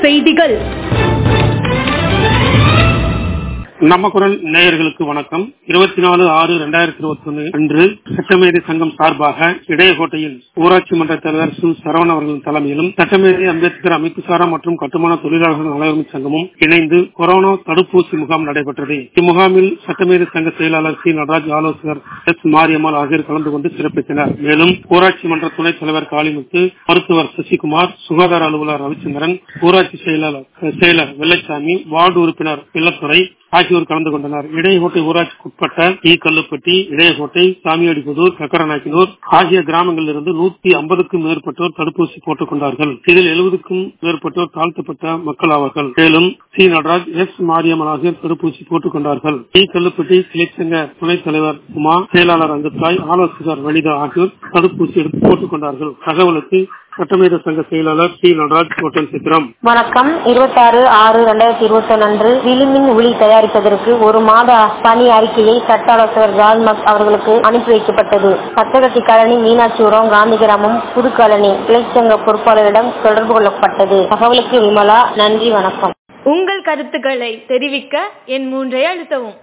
செய்திகள் நம்ம குரல் நேயர்களுக்கு வணக்கம் இருபத்தி நாலு ஆறு ரெண்டாயிரத்தி இருபத்தி ஒன்னு அன்று சட்டமேதை சங்கம் சார்பாக இடையகோட்டையில் ஊராட்சி மன்ற தலைவர் சு சரவணன் அவர்களின் தலைமையிலும் சட்டமேதை அம்பேத்கர் அமைப்புசாரா மற்றும் கட்டுமான தொழிலாளர்கள் நலவுரிமை சங்கமும் இணைந்து கொரோனா தடுப்பூசி முகாம் நடைபெற்றது இம்முகாமில் சட்டமேதை சங்க செயலாளர் சி நடராஜ் ஆலோசகர் எஸ் மாரியம்மாள் ஆகியோர் கலந்து கொண்டு சிறப்பித்தனர் மேலும் ஊராட்சி மன்ற துணைத் தலைவர் காளிமுத்து மருத்துவர் சசிகுமார் சுகாதார அலுவலர் ரவிச்சந்திரன் ஊராட்சி செயலாளர் செயலர் வெள்ளச்சாமி வார்டு உறுப்பினர் வெள்ளத்துறை ஆகியோர் கலந்து கொண்டனர் இடையகோட்டை ஊராட்சிக்குட்பட்ட ஈ கல்லுப்பட்டி இடையகோட்டை சாமியாடிபுதூர் கக்கரநாயக்கனூர் ஆகிய கிராமங்களில் இருந்து நூத்தி ஐம்பதுக்கும் மேற்பட்டோர் தடுப்பூசி போட்டுக் கொண்டார்கள் இதில் எழுபதுக்கும் மேற்பட்டோர் தாழ்த்தப்பட்ட மக்கள் ஆவார்கள் மேலும் சி நடராஜ் எஸ் மாரியம்மன் ஆகியோர் தடுப்பூசி போட்டுக் கொண்டார்கள் ஈ கல்லுப்பட்டி கிளைச்சங்க துணைத் தலைவர் உமா செயலாளர் அங்குத்தாய் ஆலோசகர் வனிதா ஆகியோர் தடுப்பூசி எடுத்து போட்டுக் கொண்டார்கள் தகவலுக்கு சட்டமேத சங்க செயலாளர் சி நடராஜ் கோட்டன் சித்திரம் வணக்கம் இருபத்தாறு ஆறு ரெண்டாயிரத்தி இருபத்தி ஒன்று அன்று விளிமின் ஒளி தயாரிப்பதற்கு ஒரு மாத பணி அறிக்கையை சட்ட ஆலோசகர் ராஜ்மக் அவர்களுக்கு அனுப்பி வைக்கப்பட்டது சத்தகத்தி காலனி மீனாட்சிபுரம் காந்தி கிராமம் புதுக்காலனி கிளைச்சங்க பொறுப்பாளரிடம் தொடர்பு கொள்ளப்பட்டது தகவலுக்கு விமலா நன்றி வணக்கம் உங்கள் கருத்துக்களை தெரிவிக்க என் மூன்றை அழுத்தவும்